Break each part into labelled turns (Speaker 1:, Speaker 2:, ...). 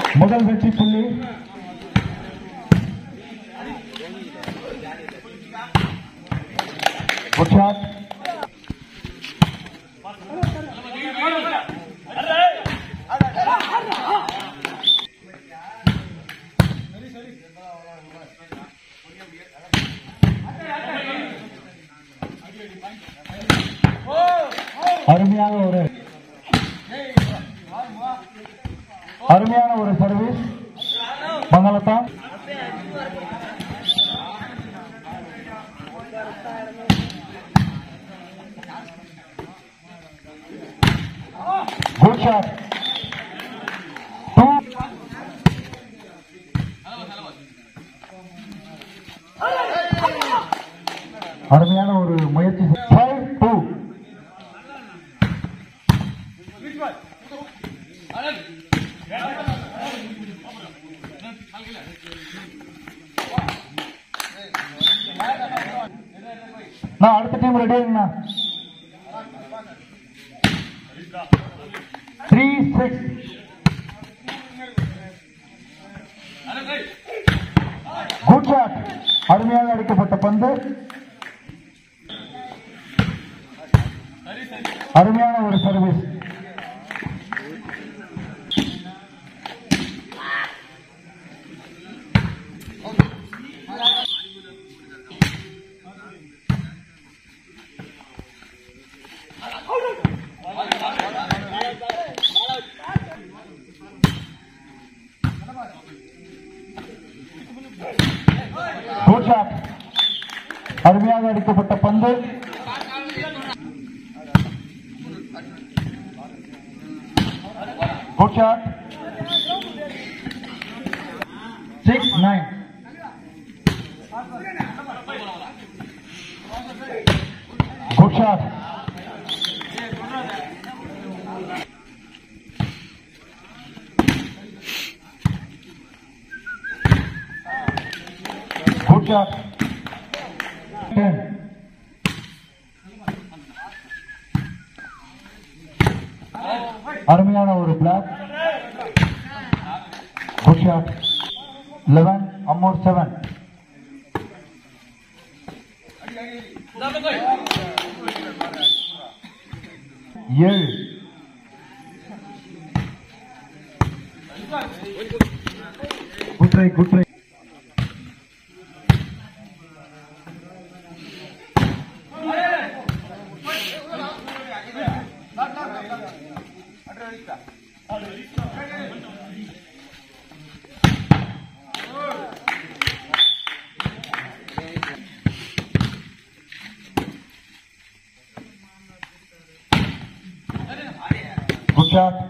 Speaker 1: முதல் வெற்றி புள்ளி குட் ஷாட் அருமையான ஒரு அருமையான ஒரு சர்வீஸ் மங்களத்தா குட் ஷாட் டூ அருமையான ஒரு முயற்சி ஃபைவ் டூ நான் அடுத்த டீம் ரெடி ஆகுங்கண்ணா த்ரீ சிக்ஸ் குட் ஷாட் அருமையாக அடிக்கப்பட்ட பந்து அருமையான ஒரு சர்வீஸ் குட் ஷாட் அருமையாக அடிக்கப்பட்ட பந்து good shot six nine good shot good shot ten அருமையான ஒரு பிளாக் குட் ஷாட் லெவன் அம்மோர் செவன் ஏழு good try good try good shot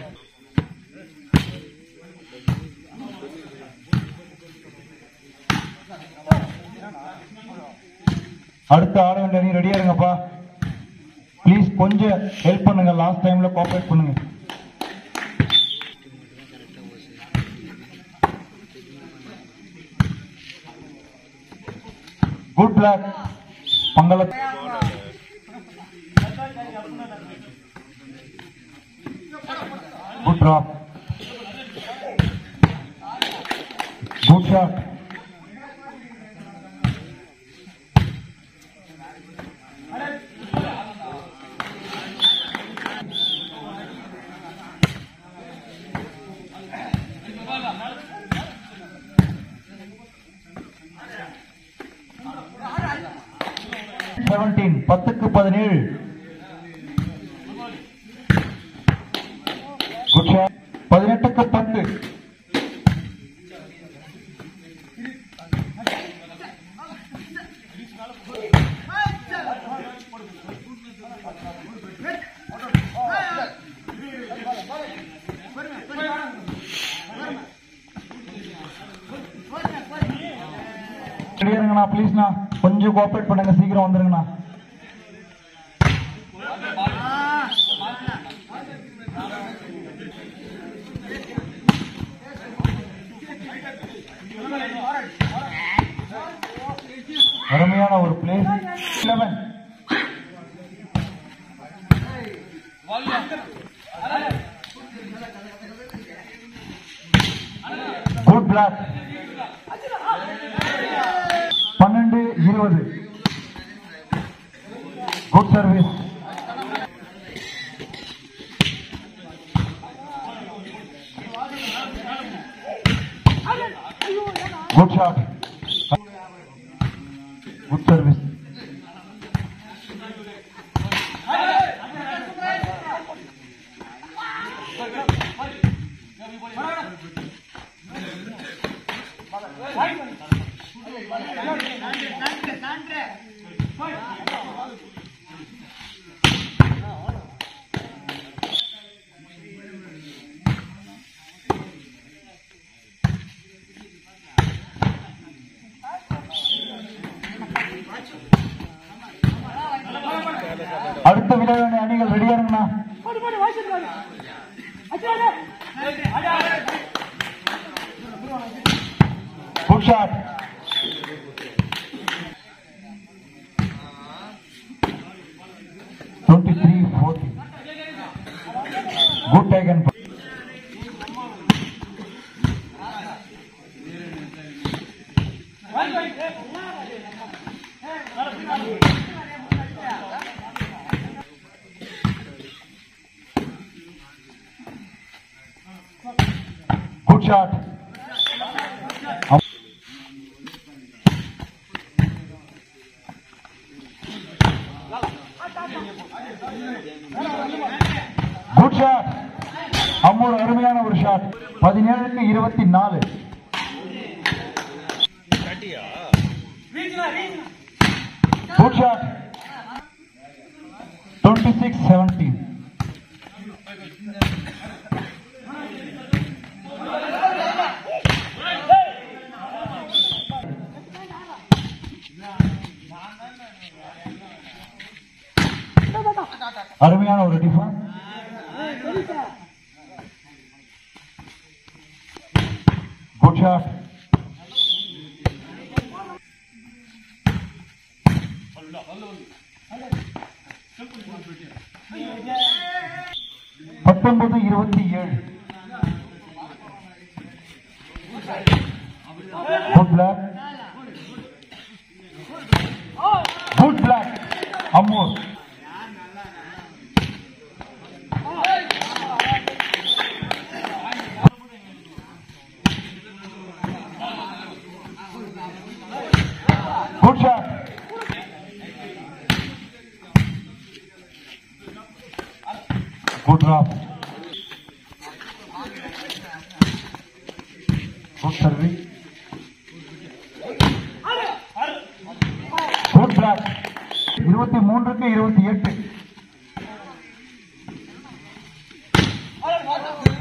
Speaker 1: அடுத்த ஆட வேண்டிய அணி ரெடியா இருங்கப்பா ப்ளீஸ் கொஞ்சம் ஹெல்ப் பண்ணுங்க லாஸ்ட் டைம்ல கோஆபரேட் பண்ணுங்க குட் பிளாக் பங்கள good drop good shot seventeen பத்துக்கு பதினேழு குட் ஷாட் பதினெட்டுக்கு பத்து ரெடியா இருங்கண்ணா ப்ளீஸ்ண்ணா கொஞ்சம் கோஆபரேட் பண்ணுங்க சீக்கிரம் வந்துருங்கண்ணா அருமையான ஒரு பிளேஸ் லெவன் பிளாக் பன்னெண்டு இருபது good service good shot good service அடுத்த விளையாட அணிகள் ரெடியா இருங்கண்ணா good shot twenty three forty good taken good shot good shot அம்மோட அருமையான ஒரு ஷாட் பதினேழுக்கு இருபத்தி நாலு good shot twenty six seventeen அருமையான ஒரு டிஃபன் குட் ஷாட் பத்தொன்பது இருபத்தி ஏழு குட் பிளாக் குட் பிளாக் அம்மூர் good shot good drop good service good block இருபத்தி மூன்றுக்கு இருபத்தி எட்டு